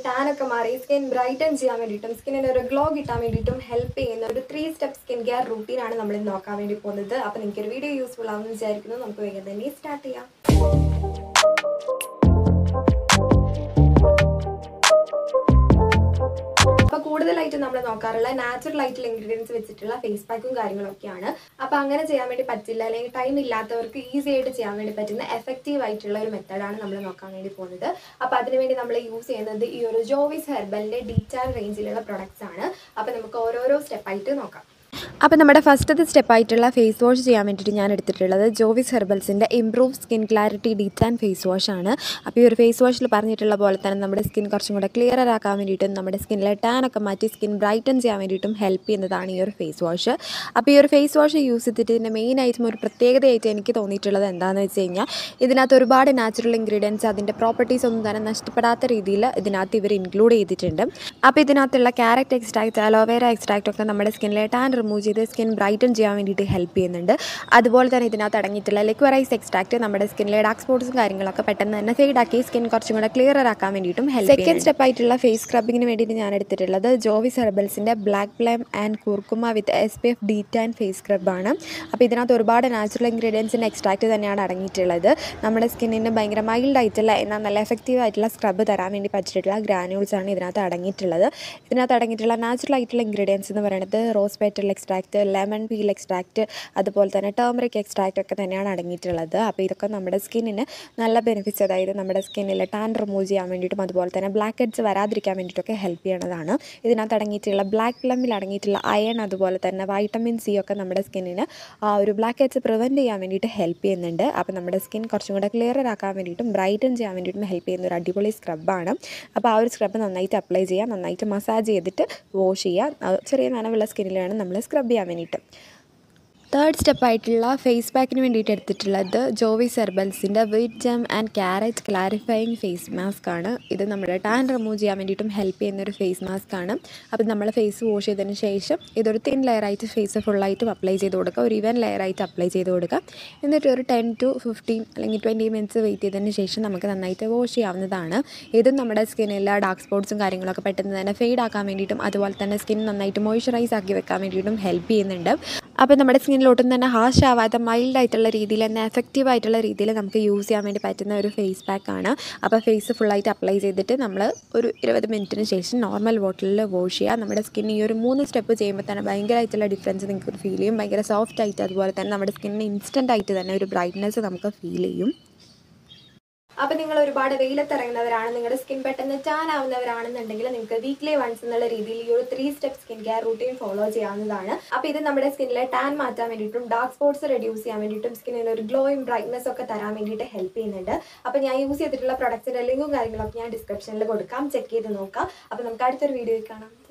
tan ഒക്കെ മാറി skin brighten ചെയ്യാൻ വേണ്ടിയിട്ടും സ്കിന്നിന് ഒരു ഗ്ലോ കിട്ടാൻ വേണ്ടിയിട്ടും ഹെൽപ്പ് ചെയ്യുന്ന ഒരു ത്രീ സ്റ്റെപ്പ് സ്കിൻ കെയർ റൂട്ടീനാണ് നമ്മൾ ഇന്ന് നോക്കാൻ വേണ്ടി പോകുന്നത് അപ്പോൾ നിങ്ങൾക്ക് ഒരു വീഡിയോ യൂസ്ഫുൾ ആവുമെന്ന് വിചാരിക്കുന്നു നമുക്ക് വേഗം തന്നെ സ്റ്റാർട്ട് ചെയ്യാം അപ്പോൾ കൂടുതലായിട്ട് നമ്മൾ നോക്കാറുള്ള നാച്ചുറൽ ആയിട്ടുള്ള ഇൻഗ്രീഡിയൻസ് വെച്ചിട്ടുള്ള ഫേസ് പാക്കും കാര്യങ്ങളൊക്കെയാണ് അപ്പോൾ അങ്ങനെ ചെയ്യാൻ വേണ്ടി പറ്റില്ല അല്ലെങ്കിൽ ടൈം ഇല്ലാത്തവർക്ക് ഈസി ആയിട്ട് ചെയ്യാൻ വേണ്ടി പറ്റുന്ന എഫക്റ്റീവ് ആയിട്ടുള്ള ഒരു മെത്തഡാണ് നമ്മൾ നോക്കാൻ വേണ്ടി പോകുന്നത് അപ്പോൾ അതിനുവേണ്ടി നമ്മൾ യൂസ് ചെയ്യുന്നത് ഈ ഒരു ജോവിസ് ഹെർബലിൻ്റെ ഡീറ്റാൻ റേഞ്ചിലുള്ള പ്രൊഡക്ട്സ് ആണ് അപ്പോൾ നമുക്ക് ഓരോരോ സ്റ്റെപ്പായിട്ട് നോക്കാം അപ്പോൾ നമ്മുടെ ഫസ്റ്റത്തെ സ്റ്റെപ്പായിട്ടുള്ള ഫേസ് വാഷ് ചെയ്യാൻ വേണ്ടിയിട്ട് ഞാൻ എടുത്തിട്ടുള്ളത് ജോവിസ് ഹെർബൽസിൻ്റെ improve skin clarity detan face wash ആണ് അപ്പോൾ ഈ ഒരു ഫേസ് വാഷിൽ പറഞ്ഞിട്ടുള്ള പോലെ തന്നെ നമ്മുടെ സ്കിൻ കുറച്ചും കൂടെ ക്ലിയർ ആക്കാൻ വേണ്ടിയിട്ടും നമ്മുടെ സ്കിന്നിലെ ടാൻ ഒക്കെ മാറ്റി സ്കിൻ ബ്രൈറ്റൻ ചെയ്യാൻ വേണ്ടിയിട്ടും ഹെൽപ്പ് ചെയ്യുന്നതാണ് ഈ ഒരു ഫേസ് വാഷ് അപ്പോൾ ഈ ഒരു ഫേസ് വാഷ് യൂസ് ചെയ്തിട്ട് ഇതിൻ്റെ മെയിൻ ആയിട്ടും ഒരു പ്രത്യേകതയായിട്ട് എനിക്ക് തോന്നിയിട്ടുള്ളത് എന്താണെന്ന് വെച്ച് കഴിഞ്ഞാൽ ഇതിനകത്ത് ഒരുപാട് നാച്ചുറൽ ഇൻഗ്രീഡിയൻസ് അതിൻ്റെ പ്രോപ്പർട്ടീസ് ഒന്നും തന്നെ നഷ്ടപ്പെടാത്ത രീതിയിൽ ഇതിനകത്ത് ഇവർ ഇൻക്ലൂഡ് ചെയ്തിട്ടുണ്ട് അപ്പോൾ ഇതിനകത്തുള്ള ക്യാരറ്റ് എക്സ്ട്രാക്ട് അലോവേര എക്സ്ട്രാക്ട് ഒക്കെ നമ്മുടെ സ്കിന്നിലെ ടാൻ റിമൂവ് ചെയ്ത് സ്കിൻ ബ്രൈറ്റൻ ചെയ്യാൻ വേണ്ടിയിട്ട് ഹെൽപ്പ് ചെയ്യുന്നുണ്ട് അതുപോലെ തന്നെ ഇതിനകത്ത് അടങ്ങിയിട്ടുള്ള ലിക്വറൈസ് എക്സ്ട്രാക്ട് നമ്മുടെ സ്കിന്നിലെ ഡാർക്ക് സ്പോട്ട്സും കാര്യങ്ങളൊക്കെ പെട്ടെന്ന് തന്നെ ഫെയ്ഡ് ആക്കി സ്കിൻ കുറച്ചും കൂടെ ക്ലിയർ ആക്കാൻ വേണ്ടിയിട്ടും ഹെൽപ്പ് സെക്കൻഡ് സ്റ്റെപ്പ് ആയിട്ടുള്ള ഫേസ് സ്ക്രബിങ്ങിന് വേണ്ടിയിട്ട് ഞാൻ എടുത്തിട്ടുള്ളത് ജോവിസ് ഹെർബൽസിൻ്റെ black plum and curcuma with S P F detan face സ്ക്രബാണ് അപ്പോൾ ഇതിനകത്ത് ഒരുപാട് നാച്ചുറൽ ഇൻഗ്രീഡിയൻസിൻ്റെ എക്സ്ട്രാക്ട് തന്നെയാണ് അടങ്ങിയിട്ടുള്ളത് നമ്മുടെ സ്കിന്നിന് ഭയങ്കര മൈൽഡ് ആയിട്ടുള്ള എന്നാൽ നല്ല എഫക്റ്റീവ് ആയിട്ടുള്ള സ്ക്രബ് തരാൻ വേണ്ടി പറ്റിയിട്ടുള്ള ഗ്രാനുൾസ് ആണ് ഇതിനകത്ത് അടങ്ങിയിട്ടുള്ളത് ഇതിനകത്ത് അടങ്ങിയിട്ടുള്ള നാച്ചുറൽ ആയിട്ടുള്ള ഇൻഗ്രീഡിയൻസ് എന്ന് പറയുന്നത് rose petal extract lemon peel extract അതുപോലെ തന്നെ ടേമറിക് എക്സ്ട്രാക്ട് ഒക്കെ തന്നെയാണ് അടങ്ങിയിട്ടുള്ളത് അപ്പോൾ ഇതൊക്കെ നമ്മുടെ സ്കിന്നിന് നല്ല ബെനിഫിറ്റ്സ് അതായത് നമ്മുടെ സ്കിന്നിൽ ടാൻ റിമൂവ് ചെയ്യാൻ വേണ്ടിയിട്ടും അതുപോലെ തന്നെ ബ്ലാക്ക് ഹെഡ്സ് വരാതിരിക്കാൻ വേണ്ടിയിട്ടൊക്കെ ഹെൽപ്പ് ചെയ്യണതാണ് ഇതിനകത്ത് അടങ്ങിയിട്ടുള്ള ബ്ലാക്ക് പ്ലമ്മിൽ അടങ്ങിയിട്ടുള്ള അയൺ അതുപോലെ തന്നെ വൈറ്റമിൻ സി ഒക്കെ നമ്മുടെ സ്കിന്നിന് ആ ഒരു ബ്ലാക്ക് ഹെഡ്സ് പ്രിവെൻറ്റ് ചെയ്യാൻ വേണ്ടിയിട്ട് ഹെൽപ്പ് ചെയ്യുന്നുണ്ട് അപ്പോൾ നമ്മുടെ സ്കിൻ കുറച്ചും കൂടെ ക്ലിയർ ആക്കാൻ വേണ്ടിയിട്ടും ബ്രൈറ്റൻ ചെയ്യാൻ വേണ്ടിയിട്ടും ഹെൽപ്പ് ചെയ്യുന്ന ഒരു അടിപൊളി സ്ക്രബാണ് അപ്പോൾ ആ ഒരു സ്ക്രബ് നന്നായിട്ട് അപ്ലൈ ചെയ്യുക നന്നായിട്ട് മസാജ് ചെയ്തിട്ട് വാഷ് ചെയ്യുക ചെറിയ നനവുള്ള സ്കിന്നിൽ വേണം നമ്മൾ സ്ക്രബ് ചെയ്യാൻ വേണ്ടിയിട്ട് തേർഡ് സ്റ്റെപ്പായിട്ടുള്ള ഫേസ് പാക്കിന് വേണ്ടിയിട്ട് എടുത്തിട്ടുള്ളത് ജോവിസ് ഹെർബൽസിൻ്റെ wheat germ and carrot clarifying face mask ആണ് ഇത് നമ്മുടെ ടാൻ റിമൂവ് ചെയ്യാൻ വേണ്ടിയിട്ടും ഹെൽപ്പ് ചെയ്യുന്ന ഒരു ഫേസ് മാസ്ക് ആണ് അപ്പോൾ നമ്മൾ ഫേസ് വാഷ് ചെയ്തതിന് ശേഷം ഇതൊരു തിൻ ലെയറായിട്ട് ഫേസ് ഫുള്ളായിട്ടും അപ്ലൈ ചെയ്ത് കൊടുക്കുക ഒരു ഇവൻ ലെയറായിട്ട് അപ്ലൈ ചെയ്ത് കൊടുക്കുക എന്നിട്ട് ഒരു ടെൻ ടു ഫിഫ്റ്റീൻ അല്ലെങ്കിൽ ട്വൻറ്റി മിനിറ്റ്സ് വെയിറ്റ് ചെയ്തതിന് ശേഷം നമുക്ക് നന്നായിട്ട് വാഷ് ചെയ്യാവുന്നതാണ് ഇതും നമ്മുടെ സ്കിന്നിൽ ഡാർക്ക് സ്പോട്ട്സും കാര്യങ്ങളൊക്കെ പെട്ടെന്ന് തന്നെ ഫെയ്ഡ് ആക്കാൻ വേണ്ടിയിട്ടും അതുപോലെ തന്നെ സ്കിൻ നന്നായിട്ട് മോയ്സ്ചറൈസ് ആക്കി വെക്കാൻ വേണ്ടിയിട്ടും ഹെൽപ്പ് ചെയ്യുന്നുണ്ട് അപ്പോൾ നമ്മുടെ സ്കിന്നിലോട്ടും തന്നെ ഹാഷ് ആവാതെ മൈൽഡ് ആയിട്ടുള്ള രീതിയിൽ തന്നെ എഫക്റ്റീവ് ആയിട്ടുള്ള രീതിയിൽ നമുക്ക് യൂസ് ചെയ്യാൻ വേണ്ടി പറ്റുന്ന ഒരു ഫേസ് പാക്ക് ആണ് അപ്പോൾ ഫേസ് ഫുള്ളായിട്ട് അപ്ലൈ ചെയ്തിട്ട് നമ്മൾ ഒരു ഇരുപത് മിനിറ്റിന് ശേഷം നോർമൽ വാട്ടറിൽ വാഷ് ചെയ്യുക നമ്മുടെ സ്കിൻ ഈ ഒരു മൂന്ന് സ്റ്റെപ്പ് ചെയ്യുമ്പോൾ തന്നെ ഭയങ്കരമായിട്ടുള്ള ഡിഫറൻസ് നിങ്ങൾക്ക് ഫീൽ ചെയ്യും ഭയങ്കര സോഫ്റ്റ് ആയിട്ട് അതുപോലെ തന്നെ നമ്മുടെ സ്കിന്നിന് ഇൻസ്റ്റൻ്റ് ആയിട്ട് തന്നെ ഒരു ബ്രൈറ്റ്നെസ് നമുക്ക് ഫീൽ ചെയ്യും അപ്പോൾ നിങ്ങൾ ഒരുപാട് വെയിലത്തിറങ്ങുന്നവരാണ് നിങ്ങളുടെ സ്കിൻ പെട്ടെന്ന് ടാൻ ആവുന്നവരാണെന്നുണ്ടെങ്കിൽ നിങ്ങൾക്ക് വീക്ക്ലി വൺസ് എന്നുള്ള രീതിയിൽ ഈ ഒരു three step skin care routine follow ചെയ്യാവുന്നതാണ് അപ്പോൾ ഇത് നമ്മുടെ സ്കിന്നിലെ ടാൻ മാറ്റാൻ വേണ്ടിയിട്ടും ഡാർക്ക് സ്പോട്ട്സ് റെഡ്യൂസ് ചെയ്യാൻ വേണ്ടിയിട്ടും സ്കിന്നിന് ഒരു ഗ്ലോയും ബ്രൈറ്റ്നസ് ഒക്കെ തരാൻ വേണ്ടിയിട്ട് ഹെൽപ്പ് ചെയ്യുന്നുണ്ട് അപ്പോൾ ഞാൻ യൂസ് ചെയ്തിട്ടുള്ള പ്രൊഡക്ട്സിന്റെ ലിങ്കും കാര്യങ്ങളൊക്കെ ഞാൻ ഡിസ്ക്രിപ്ഷനിൽ കൊടുക്കാം ചെക്ക് ചെയ്ത് നോക്കാം അപ്പോൾ നമുക്ക് അടുത്തൊരു വീഡിയോ കാണാം